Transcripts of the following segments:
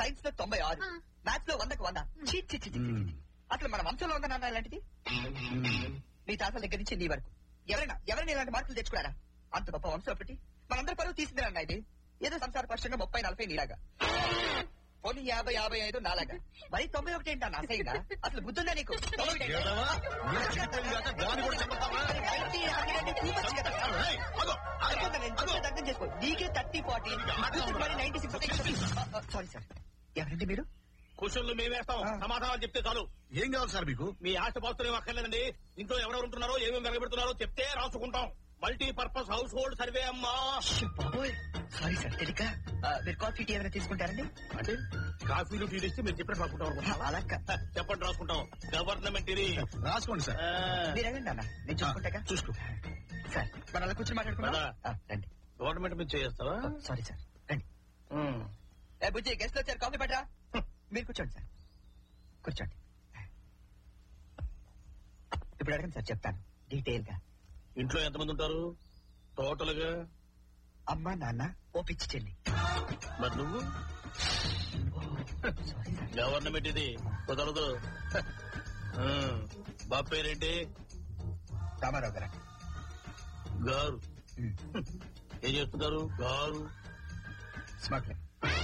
Science లో తొంభై ఆరు ఆ. మ్యాథ్స్ లో వందకు వంద ఛీ, ఛీ, ఛీ, ఛీ, ఛీ, ఛీ. అసలు మన వంశంలో ఉందా నాన్న ఇలాంటిది మీ తాతల దగ్గర నుంచి నీ వరకు ఎవరైనా ఎవరైనా ఇలాంటి మార్కులు తెచ్చుకున్నారా అంత గొప్ప వంశం ఒకటి మనందరి పరువు తీసిందే అన్న ఇది ఏదో సంసార పక్షంగా ముప్పై నలభై నీలాగా పోనీ యాభై యాభై ఐదు నాలాగా మరి తొంభై ఒకటి ఏంటన్నా అసహ్యంగా అసలు బుద్ధుందా నీకు తొంభై ఒకటి ఏంటి? ఏడవా? మీరు చెప్పేది కాక దాన్ని కూడా చెప్పొద్దామా? నైన్టీ, హండ్రెడ్ అంటే too much కదా. ఏయ్, అగో, అయిపోయిందా నేను చెప్పేది అర్థం చేసుకో నీకే థర్టీ ఫార్టీ మరి నైన్టీ సిక్స్ సారీ సార్ ఎవరండి మీరు క్వశ్చన్లు మేమేస్తాం ఆ. సమాధానాలు చెప్తే చాలు ఏం కావాలి సార్ మీకు మీ ఆస్తి పాస్తులు ఏం అక్కర్లేదండి ఇంట్లో ఎవరెవరు ఉంటున్నారో ఏమేమి వెలగబెడుతున్నారో చెప్తే రాసుకుంటాం multi purpose household survey అమ్మా అయ్యో బాబోయ్ సారీ సార్ తెలియక మీరు కాఫీ టీ ఏమైనా తీసుకుంటారండి అంటే కాఫీలు టీ తెచ్చి మీరు చెప్పినట్టు రాసుకుంటాం అనుకుంటా. అలా కా- చెప్పండి రాసుకుంటాం గవర్నమెంట్ ఇది రాసుకోండి సార్ ఆ, మీరు వెళ్ళండి అన్న నేను చూసుకుంటాగా చూసుకో సార్ మన అలా కూర్చొని మాట్లాడుకుందాం పద. ఆ, రండి గవర్నమెంట్ మీద చేస్తావా సారీ సార్ రండి ఏ బుజ్జి గెస్ట్ వచ్చారు కాఫీ పట్టరా మీరు కూర్చోండి సార్ కూర్చోండి ఇప్పుడు అడగండి సార్ చెప్తాను డీటెయిల్ గా ఇంట్లో ఎంతమంది ఉంటారు టోటల్ గా అమ్మ నాన్న ఓ పిచ్చి చెల్లి మరి నువ్వు సారీ సార్ గవర్నమెంట్ ఇది కుదరదు ఆ, బాబు పేరేంటి రామారావు గారు గారు ఏం చేస్తుంటారు గారు స్మగ్లర్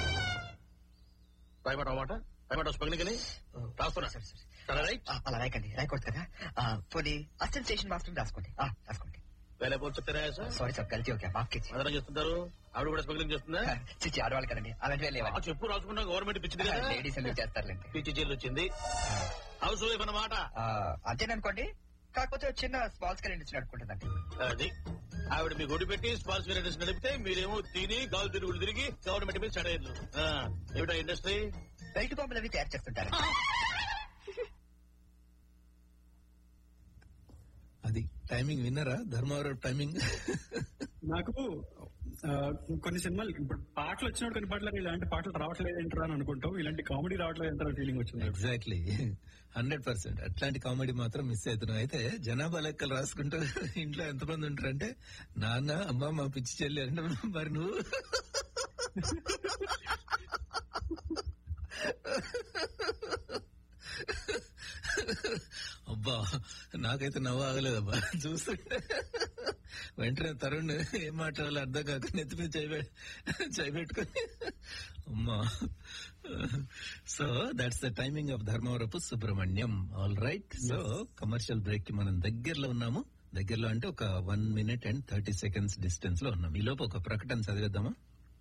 రాయమాట మాట రాయమాట స్పగ్నిక్ అని రాస్తున్నా సరే సరే సరే రైట్ ఆ, అలా రాయకండి రాయకూడదు కదా ఆ, పోనీ అసిస్టెంట్ స్టేషన్ మాస్టర్ రాసుకోండి ఆ, రాసుకోండి వేరే పోతే చెప్తారా సార్ సారీ సార్ గల్తీ ఓకే మాఫ్ చేసి అందరం చేస్తుంటారు ఆవిడ కూడా స్మగ్లింగ్ చేస్తుందా చిచ్చి ఆడవాళ్ళు కదండి అలాంటివే ఆ, లేవండి చెప్పు రాసుకుంటాం గవర్నమెంట్ పిచ్చింది కదా లేడీస్ ఎందుకు చేస్తారులేండి పిచ్చి చీరలు వచ్చింది హౌస్ వైఫ్ అన్నమాట ఆ, అంతేననుకోండి కాకపోతే ఒక చిన్న స్మాల్ స్కేల్ ఇండస్ట్రీ నడుపుకుంటుందండి అది ఆవిడ మీ గొడ్డు పెట్టి స్పాన్స్ వెరైటీస్ నడిపితే మీరేమో తిని గాలు తిరుగుడు తిరిగి గవర్నమెంట్ మీద చడేయద్దు ఏమిటా ఇండస్ట్రీ రైతు బొమ్మలు అవి తయారు చేస్తుంటారు అది టైమింగ్ విన్నరా ధర్మవరం టైమింగ్ నాకు ఆ, కొన్ని సినిమాలు ఇప్పుడు పాటలు వచ్చినప్పుడు కొన్ని పాటలు ఇలాంటి పాటలు రావట్లేదు ఏంట్రా అని అనుకుంటాం ఇలాంటి కామెడీ రావట్లేదు ఏంటో ఫీలింగ్ వచ్చింది ఎగ్జాక్ట్లీ హండ్రెడ్ పర్సెంట్ అట్లాంటి కామెడీ మాత్రం మిస్ అవుతున్నాం అయితే జనాభా లెక్కలు రాసుకుంటూ ఇంట్లో ఎంతమంది ఉంటారంటే నాన్న అమ్మ మా పిచ్చి చెల్లి అంటే మరి నువ్వు అబ్బా నాకైతే నవ్వు ఆగలేదబ్బా చూస్తుంటే వెంటనే తరుణ్ ఏం మాట్లాడాలో అర్థం కాక నెత్తి మీద చేయి పెట్టుకుని అమ్మా so that's the timing of Dharmavarapu Subrahmanyam all right so commercial break కి మనం దగ్గరలో ఉన్నాము దగ్గరలో అంటే ఒక one minute and thirty seconds distance లో ఉన్నాం ఈ లోపు ఒక ప్రకటన చదివేద్దామా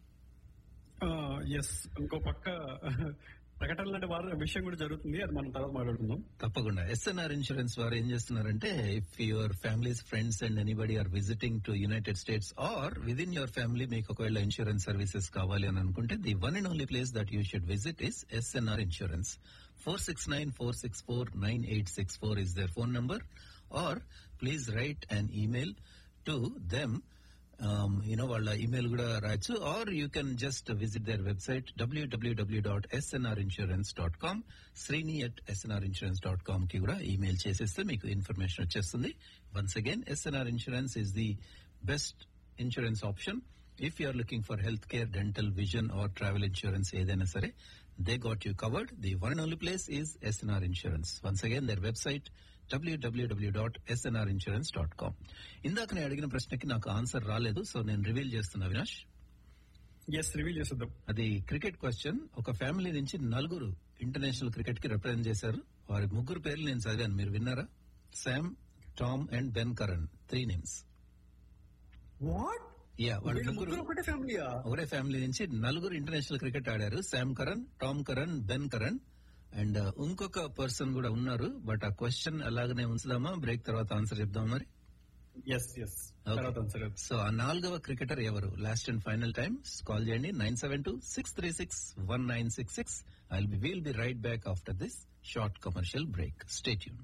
ఎస్ ఇంకో పక్క ప్రకటనలు అంటే వారి విషయం కూడా జరుగుతుంది అది మనం తర్వాత మాట్లాడుకుందాం తప్పకుండా ఎస్ఎన్ఆర్ ఇన్సూరెన్స్ వారు ఏం చేస్తున్నారంటే if your families friends and anybody are visiting to United States or with in your family మీకు ఒకవేళ ఇన్సూరెన్స్ సర్వీసెస్ కావాలి అని అనుకుంటే the one and only place that you should visit is SNR insurance four six nine four six four nine eight six four is their phone number or please write and email to them you know వాళ్ళ email కూడా రాయొచ్చు or you can just visit there website WWW dot SNR insurance dot com Srini at SNR insurance dot com కి కూడా email చేసేస్తే మీకు information వచ్చేస్తుంది once again SNR insurance is the best insurance option if you are looking for health care dental vision or travel insurance ఏదైనా సరే they got you covered the one and only place is SNR insurance once again their website WWW dot SNR insurance dot com ఇందాక నేను అడిగిన ప్రశ్నకి నాకు answer రాలేదు so నేను reveal చేస్తున్నా అవినాష్ ఎస్ రివీల్ చేసేద్దాం అది క్రికెట్ క్వశ్చన్ ఒక ఫ్యామిలీ నుంచి నలుగురు ఇంటర్నేషనల్ క్రికెట్ కి రిప్రజెంట్ చేశారు వారి ముగ్గురు పేర్లు నేను చదివాను మీరు విన్నారా Sam Tom and Ben Curran three names what ya వాళ్ళ ముగ్గురు ఒకటే ఫ్యామిలీయా ఒకటే ఫ్యామిలీ నుంచి నలుగురు ఇంటర్నేషనల్ క్రికెట్ ఆడారు Sam Curran Tom Curran Ben Curran and ఇంకొక పర్సన్ కూడా ఉన్నారు బట్ ఆ క్వశ్చన్ అలాగనే ఉంచుదామా బ్రేక్ తర్వాత ఆన్సర్ చెప్దాం మరి ఎస్ ఎస్ తర్వాత ఆన్సర్ సో ఆ నాలుగవ క్రికెటర్ ఎవరు last and final time call చేయండి nine seven two six three six one nine six six I be will be right back after this short commercial break stay tuned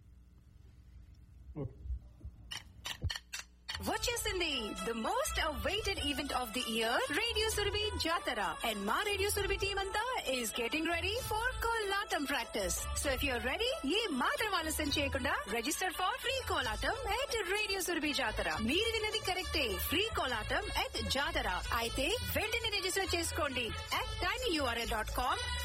వచ్చేసింది the most awaited event of the year radio Surabhi Jathara and మా radio Surabhi team అంతా is getting ready for Kolatam practice so if you're ready ఏ మాత్రం ఆలస్యం చేయకుండా register for free Kolatam at radio Surabhi Jathara మీరు విన్నది కరెక్టే ఫ్రీ కోలాటం ఎట్ జాతర అయితే వెంటనే రిజిస్టర్ చేసుకోండి at tiny URL dot com